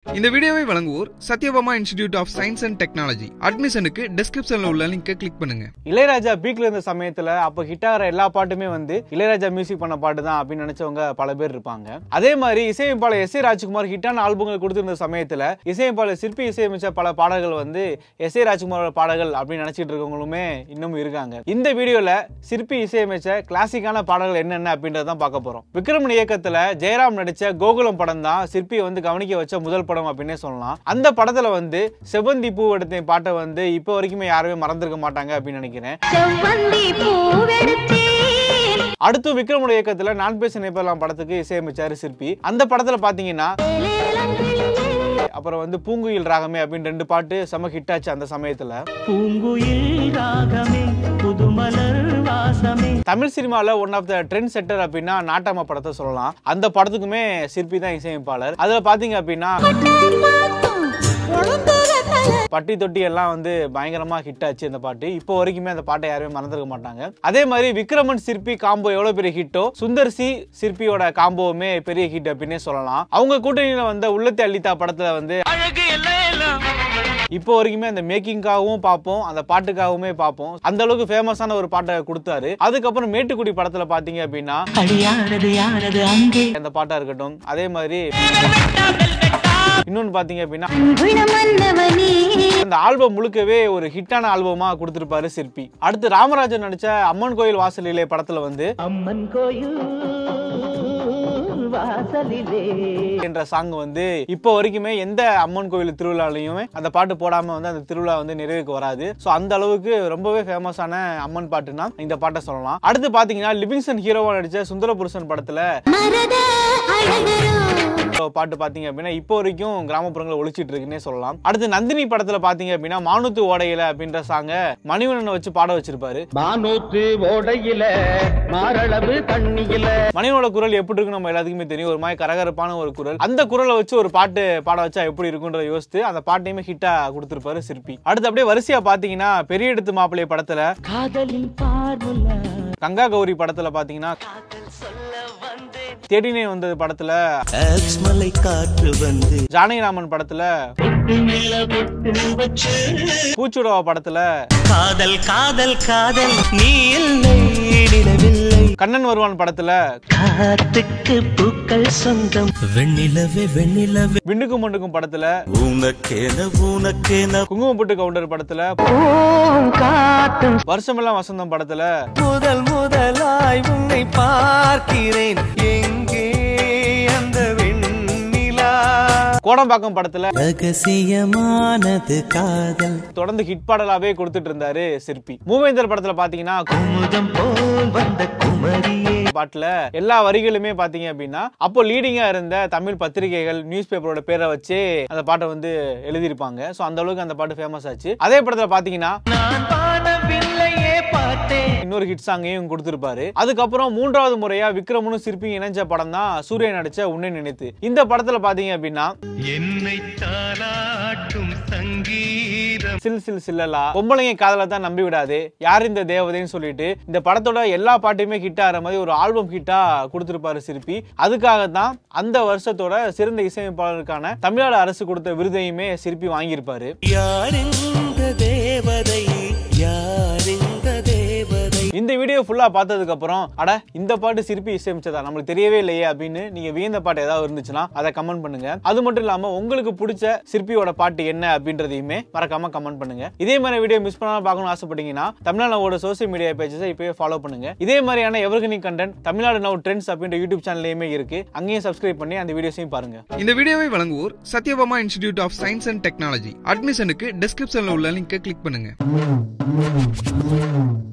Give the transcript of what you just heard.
இந்த வீடியோவை வழங்குவோர் Sathyabama institute of science and technology அட்மிஷனுக்கு டிஸ்கிரிப்ஷன்ல உள்ள லிங்கை கிளிக் பண்ணுங்க இளையராஜா பீக்ல இருந்த சமயத்துல அப்ப ஹிட் ஆகிற எல்லா பாட்டுமே வந்து இளையராஜா மியூசிக் பண்ண பாட்டு தான் அப்படின்னு நினைச்சவங்க பல பேர் இருப்பாங்க அதே மாதிரி இசையமைப்பாளர் எஸ் ஏ ராஜ்குமார் ஹிட்டான ஆல்பங்கள் கொடுத்திருந்த சமயத்துல இசையமைப்பாளர் சிற்பி இசையமைச்ச பல பாடல்கள் வந்து எஸ் ஏ ராஜ்குமாரோட பாடல்கள் அப்படின்னு நினைச்சிட்டு இருக்கவங்களுமே இன்னும் இருக்காங்க இந்த வீடியோல சிற்பி இசையமைச்ச கிளாசிக்கான பாடல்கள் என்னென்ன அப்படின்றத பார்க்க போறோம் விக்ரமன் இயக்கத்துல ஜெயராம் நடிச்ச கோகுலம் படம் தான் சிற்பியை வந்து கவனிக்க வச்ச முதல் படம் அப்படின்னே சொல்லலாம் அந்த படத்துல வந்து செவ்வந்தி பூ எடுத்த பாட்டை வந்து இப்போ வரைக்குமே யாருமே மறந்துருக்க மாட்டாங்க அப்படின்னு நினைக்கிறேன் செவ்வந்தி பூவெடுத்தேன் அடுத்து விக்ரமோட இயக்கத்துல நான் பேச நினைப்பலாம் படத்துக்கு இசையமைச்சாரு சிற்பி அந்த படத்துல பாத்தீங்கன்னா அப்புறம் வந்து பூங்குயில் ராகமே அப்படின்னு ரெண்டு பாட்டு செம ஹிட் ஆச்சு அந்த சமயத்துல பூங்குயில் ராகமே புதுமலர் வாசமே தமிழ் சினிமால one of the trend setter அப்படின்னா நாட்டாம படத்தை சொல்லலாம் அந்த படத்துக்குமே சிற்பி தான் இசையமைப்பாளர் அதுல பாத்தீங்க அப்படின்னா பட்டி தொட்டி எல்லாம் வந்து பயங்கரமா ஹிட் ஆச்சு இந்த பாட்டு இப்போ வரைக்குமே அந்த பாட்டை யாருமே மறந்துருக்க மாட்டாங்க அதே மாதிரி விக்ரமன் சிற்பி காம்போ எவ்வளவு பெரிய ஹிட்டோ சுந்தர் சி சிற்பியோட காம்போவுமே பெரிய ஹிட் அப்படின்னே சொல்லலாம் அவங்க கூட்டணியில வந்த உள்ளத்தை அள்ளித்தா படத்துல வந்து இப்போ வரைக்குமே அந்த மேக்கிங்காகவும் பார்ப்போம் அந்த பாட்டுக்காகவுமே பார்ப்போம் அந்த அளவுக்கு ஃபேமஸான ஒரு பாட்டை கொடுத்தாரு அதுக்கப்புறம் மேட்டுக்குடி படத்துல பாத்தீங்க அப்படின்னா அடியானது யானது அங்கே அந்த பாட்டா இருக்கட்டும் அதே மாதிரி இன்னொன்னு பாத்தீங்க அப்படின்னா குணமன்னவனே அந்த ஆல்பம் முழுக்கவே ஒரு ஹிட்டான ஆல்பமா கொடுத்திருப்பாரு சிற்பி அடுத்து ராமராஜன் நடிச்ச அம்மன் கோயில் வாசலிலே படத்துல வந்து அம்மன் கோயில் வாசலிலே என்ற சாங் வந்து இப்போ வரைக்குமே எந்த அம்மன் கோயில் திருவிழாலையுமே அந்த பாட்டு போடாம வந்து அந்த திருவிழா வந்து நிறைவுக்கு வராது ஸோ அந்த அளவுக்கு ரொம்பவே ஃபேமஸான அம்மன் பாட்டுனா இந்த பாட்டை சொல்லலாம் அடுத்து பாத்தீங்கன்னா லிவிங்ஸ்டன் ஹீரோவா நடிச்ச சுந்தரபுருஷன் படத்துல மரத அழகரோ பாட்டு பாத்தீங்க அப்படின்னா இப்போ வரைக்கும் கிராமப்புறங்களில் ஒழிச்சிட்டு இருக்குன்னே சொல்லலாம் அடுத்து நந்தினி படத்துல பாத்தீங்க அப்படின்னா மானுத்து ஓடையில அப்படின்ற சாங்க மணிவண்ணனை வச்சு பாட வச்சிருப்பாரு மானூத்து ஓடையில மாரளவு தண்ணியில மணிவனோட குரல் எப்படி இருக்கு நம்ம எல்லாத்துக்குமே தெரியும் ஒரு மாதிரி கரகரப்பான ஒரு குரல் அந்த குரலை வச்சு ஒரு பாட்டு பாட வச்சா எப்படி இருக்குன்றத யோசித்து அந்த பாட்டையுமே ஹிட்டா கொடுத்திருப்பாரு சிற்பி அடுத்து அப்படியே வரிசையா பாத்தீங்கன்னா பெரிய எடுத்து மாப்பிள்ளை படத்துல காதலின் பார்முலா கங்கா கௌரி படத்துல பாத்தீங்கன்னா தேடினே வந்தது படத்துல மலை காற்று வந்து ஜானகிராமன் படத்துல பூச்சுடவா படத்துல காதல் காதல் காதல் நீ இல்லை நிலவில்லை கண்ணன் வருவான் படத்துல காத்துக்கு பூக்கள் சொந்தம் வெண்ணிலவே வெண்ணிலவே விண்ணுக்கும் மண்ணுக்கும் படத்துல உனக்கென உனக்கென குங்குமப்பட்டு கவுண்டர் படத்துல காத்தும் வருஷமெல்லாம் வசந்தம் படத்துல முதல் முதலாய் உன்னை பார்க்கிறேன் எங்கே அந்த வெண்ணிலா கோடம்பாக்கம் படத்துல ரகசியமானது காதல் தொடர்ந்து ஹிட் பாடலாவே கொடுத்துட்டு இருந்தாரு சிற்பி மூவேந்தர் படத்துல பாத்தீங்கன்னா குமுதம் போல் வந்த குமரியே பாட்டுல எல்லா வரிகளுமே பாத்தீங்க அப்படின்னா அப்போ லீடிங்கா இருந்த தமிழ் பத்திரிகைகள் நியூஸ் பேப்பரோட பேரை வச்சு அந்த பாட்டை வந்து எழுதியிருப்பாங்க சோ அந்த அளவுக்கு அந்த பாட்டு ஃபேமஸ் ஆச்சு அதே படத்துல பாத்தீங்கன்னா நான் பாடவில்லையே பார்த்தேன் இன்னொரு ஹிட் சாங்கையும் கொடுத்திருப்பாரு அதுக்கப்புறம் மூன்றாவது முறையா விக்ரமனும் சிற்பி இணைஞ்ச படம் தான் சூர்யா நடிச்ச உன்னை நினைத்து இந்த படத்துல பாத்தீங்க அப்படின்னா என்னை தாளாட்டும் சங்கீதம் சில் சில் சில்லலா பொம்பளைங்க காதல தான் நம்பி விடாது யார் இந்த தேவதைன்னு சொல்லிட்டு இந்த படத்தோட எல்லா பாட்டுமே ஹிட் ஆகிற மாதிரி ஒரு ஆல்பம் ஹிட்டா கொடுத்திருப்பாரு சிற்பி அதுக்காக தான் அந்த வருஷத்தோட சிறந்த இசையமைப்பாளருக்கான தமிழ்நாடு அரசு கொடுத்த விருதையுமே சிற்பி வாங்கியிருப்பாரு யார் இந்த தேவதை யார் இந்த தேவதை இந்த வீடியோ ஃபுல்லா பார்த்ததுக்கு அப்புறம் அட இந்த பாட்டு சிற்பி இசையமைச்சதா நம்மளுக்கு தெரியவே இல்லையே அப்படின்னு நீங்க வியந்த பாட்டு ஏதாவது இருந்துச்சுன்னா அதை கமெண்ட் பண்ணுங்க அது மட்டும் இல்லாம உங்களுக்கு பிடிச்ச சிற்பியோட பாட்டு என்ன அப்படின்றதையுமே மறக்காம கமெண்ட் பண்ணுங்க இதே மாதிரி வீடியோ மிஸ் பண்ணாம பார்க்கணும்னு ஆசைப்பட்டீங்கன்னா தமிழ்நாடோட சோசியல் மீடியா பேஜஸை இப்பவே ஃபாலோ பண்ணுங்க இதே மாதிரியான எவர்கனி கண்டென்ட் தமிழ்நாடு நவ் ட்ரெண்ட்ஸ் அப்படின்ற யூடியூப் சேனல்லையுமே இருக்கு அங்கேயும் சப்ஸ்கிரைப் பண்ணி அந்த வீடியோஸையும் பாருங்க இந்த வீடியோவை வழங்குவோர் Sathyabama institute of science and technology அட்மிஷனுக்கு டிஸ்கிரிப்ஷன்ல உள்ள லிங்கை கிளிக் பண்ணுங்க